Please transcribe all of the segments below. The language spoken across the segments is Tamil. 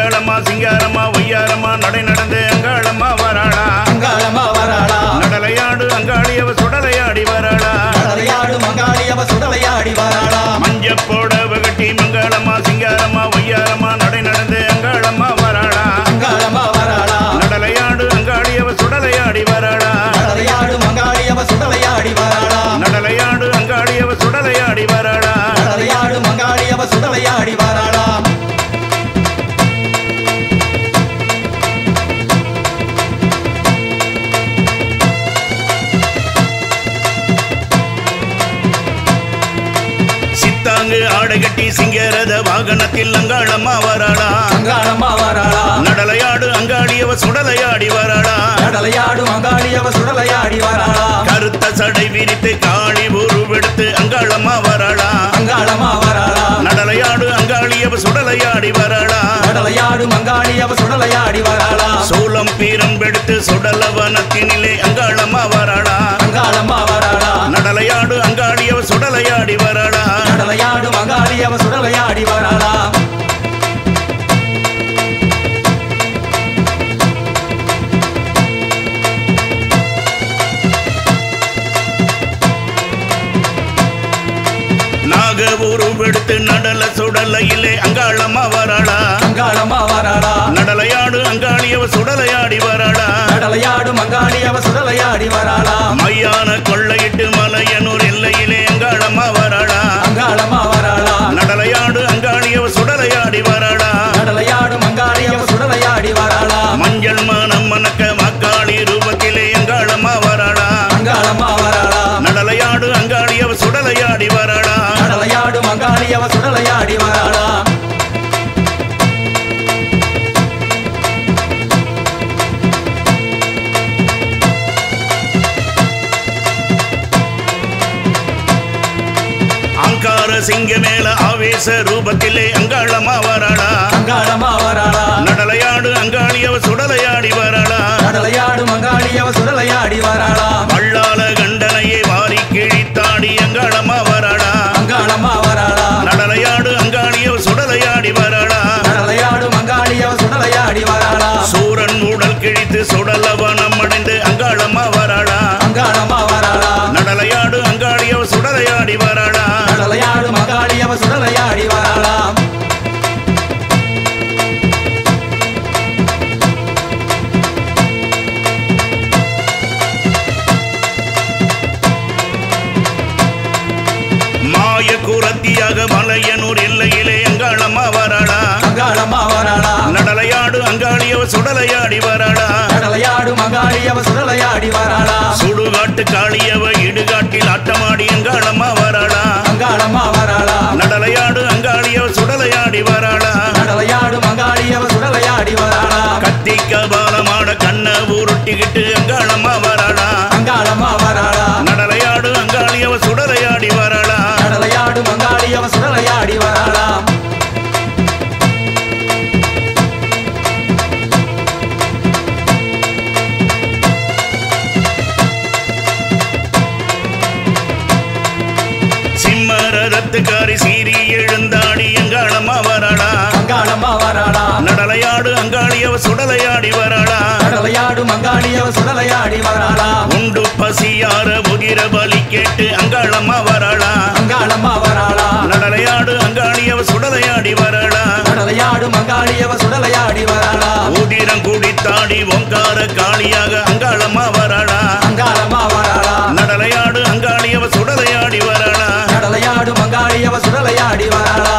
மங்களம்மா சிங்காரம்மா ஒய்யாரம்மா நடை நடந்து அங்காளம்மா வராளா அங்காளம்மா வராளா நடலையாடு அங்காளியவ சுடலையாடி வராளா கடலையாடு மங்காளி அவ சுடலையாடி வராளா மஞ்ச போடவ கட்டி மங்களம்மா சிங்காரம்மா ஒய்யாரம்மா நடை நடந்து அங்காளம்மா வராளா அங்காளம்மா வராளா நடலையாடு அங்காளியவ சுடலையாடி வராளா கடலையாடு மங்காளி அவ சுடலையாடி வராளா நடலையாடு அங்காளியவ சுடலையாடி வராளா கடலையாடு மங்காளி அவ சுடலையாடி வராளா சித்தாங்கு ஆடை கட்டி சிங்கரத வாகனத்தில் அங்காளம்மா வராளா அங்காளம்மா வராளா நடலையாடு அங்காளியவ சுடலையாடி வராளா கடலையாடு மங்காளி அவ சுடலையாடி வராளா கருத்த சடை விரித்து காளி உருவெடுத்து அங்காளம்மா வராளா அங்காளம்மா வராளா நடலையாடு அங்காளியவ சுடலையாடி வராளா கடலையாடு மங்காளி அவ சுடலையாடி வராளா சூலம் பீரம்பெடுத்து சுடலவனத்தினிலே அங்காளம்மா வராளா அங்காளம்மா வராளா நடலையாடு அங்காளியவ சுடலையாடி வராளா கடலையாடு மங்காளி அவ சுடலையாடி வராளா நாக உருவெடுத்து நடல சுடலையிலே அங்காளம்மா வராளா அங்காளம்மா வராளா நடலையாடு அங்காளியவ சுடலையாடி வராளா கடலையாடு மங்காளி அவ சுடலையாடி வராளா மையான கொள்ளையிட்டு மலையனூர் எல்லையிலே அங்காளம்மா வராளா அங்காளம்மா வராளா நடலையாடு அங்காளியவ சுடலையாடி வராளா கடலையாடு மங்காளி அவ சுடலையாடி வராளா மஞ்சள் மனம் மணக்க மக்காளி ரூபத்திலே அங்காளம்மா வராளா அங்காளம்மா வராளா நடலையாடு அங்காளியவ சுடலையாடி வராளா கடலையாடு மங்காளி அவ சுடலையாடி வராளா அங்கார சிங்க மேல ஆவேச ரூபத்திலே அங்காளம்மா வராளா அங்காளம்மா வராளா நடலையாடு அங்காளியவ சுடலையாடி வராளா கடலையாடு மங்காளி அவ சுடலையாடி வராளா வள்ளால கண்டனையை வாரி கிழித்தாடி அங்காளம்மா வராளா அங்காளம்மா வராளா நடலையாடு அங்காளியவ சுடலையாடி வராளா கடலையாடு மங்காளி அவ சுடலையாடி வராளா சூரன் உடல் கிழித்து சுடலவனம் அடைந்து அங்காளம்மா வராளா அங்காளம்மா வராளா நடலையாடு அங்காளியவ சுடலையாடி வராளா கடலையாடு மங்காளி அவ சுடலையாடி வராளா மாய குரத்தியாக மலையனூர் எல்லையிலே அங்காளம்மா வராளா அங்காளம்மா வராளா நடலையாடு அங்காளியவ சுடலையாடி வராளா கடலையாடு மங்காளி அவ சுடலையாடி வராளா சுடுகாட்டு காளியவ இடுகாட்டில் ஆட்டமாடி அங்காளம்மா வராளா அங்காளம்மா வராளா நடலையாடு அங்காளியவ சுடலையாடி வராளா கடலையாடு மங்காளி அவ சுடலையாடி வராளா கத்தி கபாலமாட கண்ண உருட்டிக்கிட்டு அங்காளம்மா வராளா அங்காளம்மா வராளா நடலையாடு அங்காளியவ சுடலையாடி வராளா கடலையாடு மங்காளி அவ சுடலையாடி வராளா சிம்ம ரதத்துக்காரி சீறி எழுந்தாடி அங்காளம்மா வராளா அங்காளம்மா வராளா நடலையாடு அங்காளியவ சுடலையாடி வராளா கடலையாடு மங்காளி அவ சுடலையாடி வராளா உண்டு பசியார உதிர பலி கேட்டு அங்காளம்மா வராளா அங்காளம்மா வராளா நடலையாடு அங்காளியவ சுடலையாடி வராளா கடலையாடு மங்காளி அவ சுடலையாடி வராளா உதிரம் குடித்தாடி ஓங்கார காளியாக அங்காளம்மா வராளா அங்காளம்மா வராளா நடலையாடு அங்காளியவ சுடலையாடி வராளா கடலையாடு மங்காளி அவ சுடலையாடி வராளா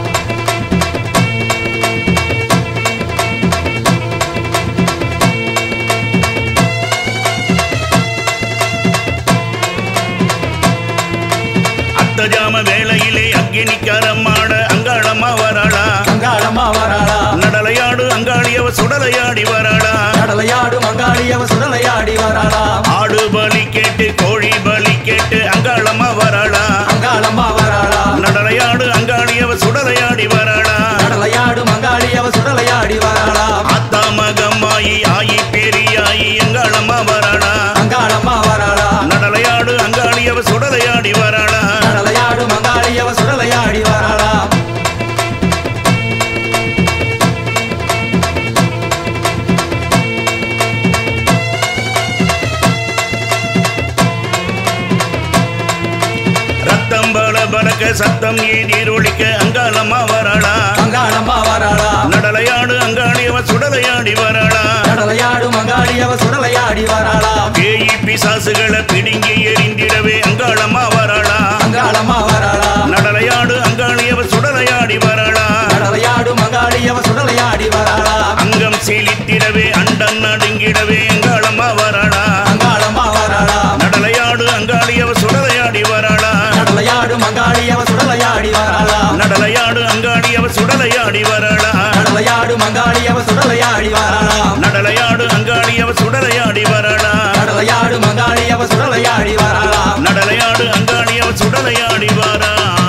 அத்தஜாம வேளையிலே அக்கினிக்கரமாட அங்காளம்மா வராளா அங்காளம்மா வராளா நடலையாடு அங்காளியவ சுடலையாடி வராளா கடலையாடு மங்காளி அவ சுடலையாடி வராளா ஆடு பலி கேட்டு கோழி பலி கேட்டு அங்காளம்மா வராளா அங்காளம்மா வராளா நடலையாடு அங்காளியவ சுடலையாடி வராளா கடலையாடு மங்காளி அவ சுடலையாடி வராளா அத்தா மகம்மாயி ஆயி பெரியாயி அங்காளம்மா வராளா அங்காளம்மா வராளா நடலையாடு அங்காளியவ சுடலையாடி வராளா கடலையாடு மங்காளி அவ சுடலையாடி வராளா சத்தம் ஏதிரொழிக்க அங்காளம்மா வராளா மங்காளம்மா வராளா நடலையாடு அங்காளியவ சுடலையாடி வராளா கடலையாடு மங்காளி அவ சுடலையாடி வராளா பேயி பிசாசுகளை பிடுங்கி எரிந்திடவே அங்காளம்மா வராளா மங்காளம்மா வராளா நடலையாடு அங்காளியவ சுடலையாடி வராளா கடலையாடு மங்காளி அவ சுடலையாடி வராளா அங்கம் சீலித்திடவே அண்டம் நடுங்கிடவே அங்காளம்மா வராளா மங்காளம்மா வராளா நடலையாடு அங்காளியவ சுடலையாடி வராளா கடலையாடு மங்காளி அவ சுடலையாடி வராளா நடலையாடு அங்காளியவ சுடலையாடி வராளா கடலையாடு மங்காளி அவ சுடலையாடி வராளா நடலையாடு அங்காளியவ சுடலையாடி வராளா கடலையாடு மங்காளி அவ சுடலையாடி வராளா நடலையாடு அங்காளியவ சுடலையாடி வராளா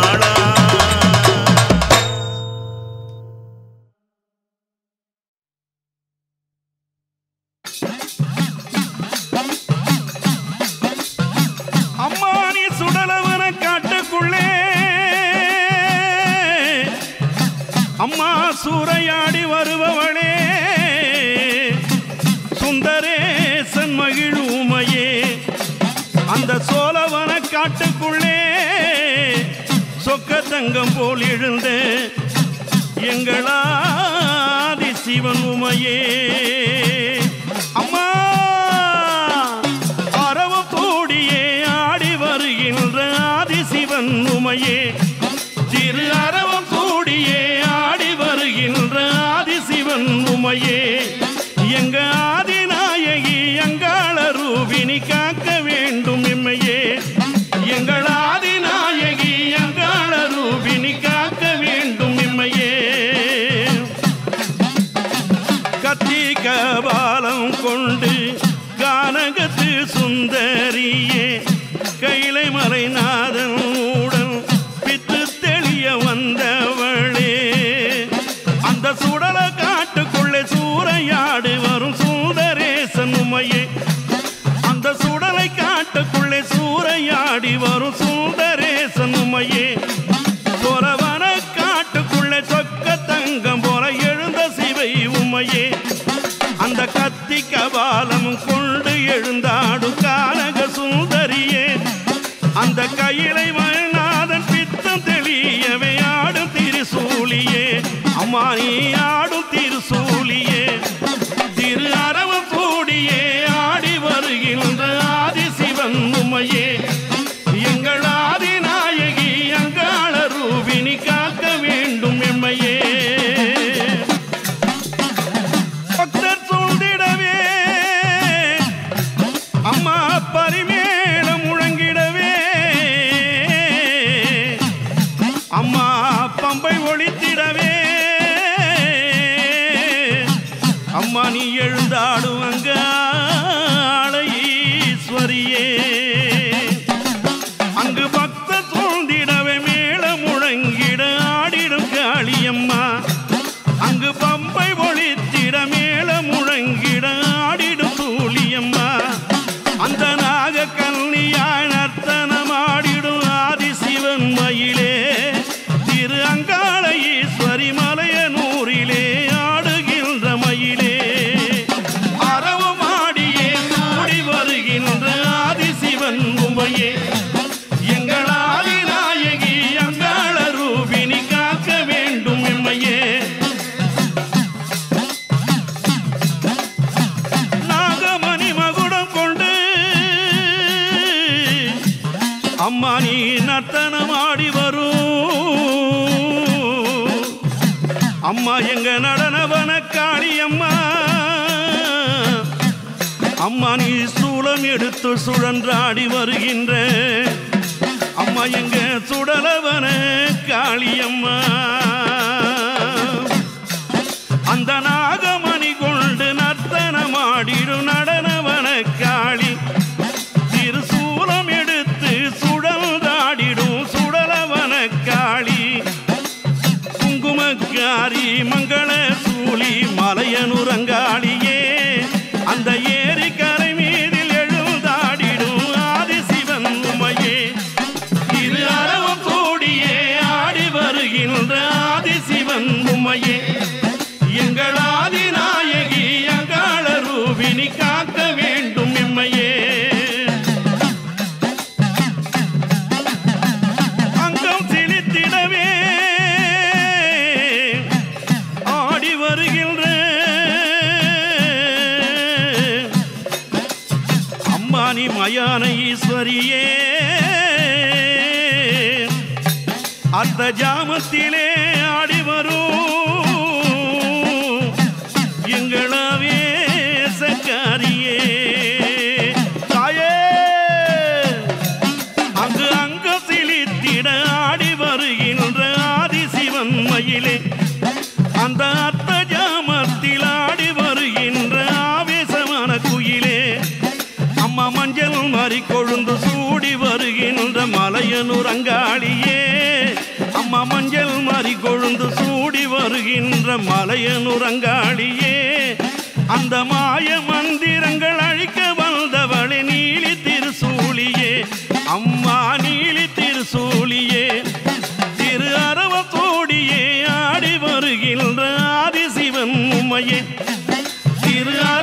அம்மா நீ சுடலவன காட்டுக்குள்ளே அம்மா சூறையாடி வருபவளே சுந்தரேசன் மகிழுமையே அந்த சோழவன காட்டுக்குள்ளே சொக்க தங்கம் போல் எழுந்த எங்களாதி சிவன் உமையே அம்மா அரவ கூடியே ஆடி வருகின்ற ஆதிசிவன் உமையே திரு அரவம் கூடியே ஆடி வருகின்ற ஆதிசிவன் உமையே எங்க ஆதிநாயகி எங்காள ரூபினி காக்க வேண்டும் எம்மையே எங்கள் ஆதிநாயகி எங்காள ரூபினி காக்க வேண்டும் எம்மையே கத்தி கபாலம் கொண்டு கானகத்து சுந்தரியே கைலை மலைநாதன் உடன் பித்து தெளிய வந்தவளே அந்த சுடல காட்டுக்குள்ளே சூறையாடு வரும் சூதரேசன் உமையே அந்த சுடலை காட்டுக்குள்ளே சூறையாடி வரும் சுந்தரேசன் உமையே சொரவன காட்டுக்குள்ளே சொக்க தங்கம் போல எழுந்த சிவை உமையே அந்த கத்தி கபாலம் கொண்டு எழுந்தாடும் கானக சுந்தரியே அந்த கையிலை மயநாதன் பித்தம் தெளியவே ஆடும் திருசூலியே அம்மா நீ ஆடும் திருசூலியே திரு அரவம் கூடியே ஆடி வருகின்ற ஆதிசிவன் உமையே எங்கள் ஆதிநாயகி அங்காள ரூபினி காக்க வேண்டும் எம்மையே பக்தர் சூழ்ந்திடவே அம்மா பரிமேளம் முழங்கிடவே அம்மா பம்பை ஒழித்திடவே அம்மா நீ எழுந்தாடும் அங்காள ஈஸ்வரியே அங்கு பக்த சூழ்ந்திடவே மேல முழங்கிட ஆடிடும் காளியம்மா அங்கு பம்பை ஒழித்திட மேல முழங்கிட ஆடிடும் சூழியம்மா அந்த நாக கல்னியாய் நர்த்தனமாடிடும் ஆதிசிவன் மயிலே திரு அங்காள ஈஸ்வரி மலையனூரிலே ஆடுகின்ற மயிலே அறவமாடியே கூடி வருகின்ற ஆதிசிவன் உமையே எங்கள் ஆதிநாயகி அங்காள ரூபினி காக்க வேண்டும் எம்மையே நாகமணி மகுடம் கொண்டு அம்மா நீ நர்த்தனமாடி வரும் அம்மா எங்க நடனவன காளி அம்மா அம்மா நீ சூலம் எடுத்து சுழன்றாடி வருகின்ற அம்மா எங்க சுடலவன காளியம்மா அந்த நாகமணி கொண்டு நர்த்தனமாடிடும் நடனவன காளி திருசூலம் எடுத்து சுழல்தாடிடும் சுடலவன காளி குங்குமக்காரி மங்கள சூழி மலையனுரங்காளியே அந்த ஏரி கரை மீதில் எழுந்தாடிடும் ஆதிசிவன் உமையே இரு அறவம் கூடியே ஆடி வருகின்ற ஆதிசிவன் உமையே எங்கள் ஆதிநாய மயான ஈஸ்வரியே அந்த ஜாமத்திலே ஆடி வரும் எங்களாவே சக்காரியே தாயே அங்கு அங்க சிலித்திட ஆடி வருகின்ற ஆதிசிவன் மயிலே அந்த அத்த ஜாமத்தில் ஆடி வருகின்ற ஆவேசமான குயிலே அம்மா மஞ்சள் மாறி கொழுந்து சூடி வருகின்ற மலையனூர் அங்காளியே அம்மா மஞ்சள் மாறி கொழுந்து சூடி வருகின்ற மலையனூர் அங்காளியே அந்த மாய மந்திரங்கள் அழிக்க வந்தவளே நீலி திருசூலியே அம்மா நீலி திருசூலியே திரு அரவத்தோடியே ஆடி வருகின்ற ஆதிசிவன் உமையே திரு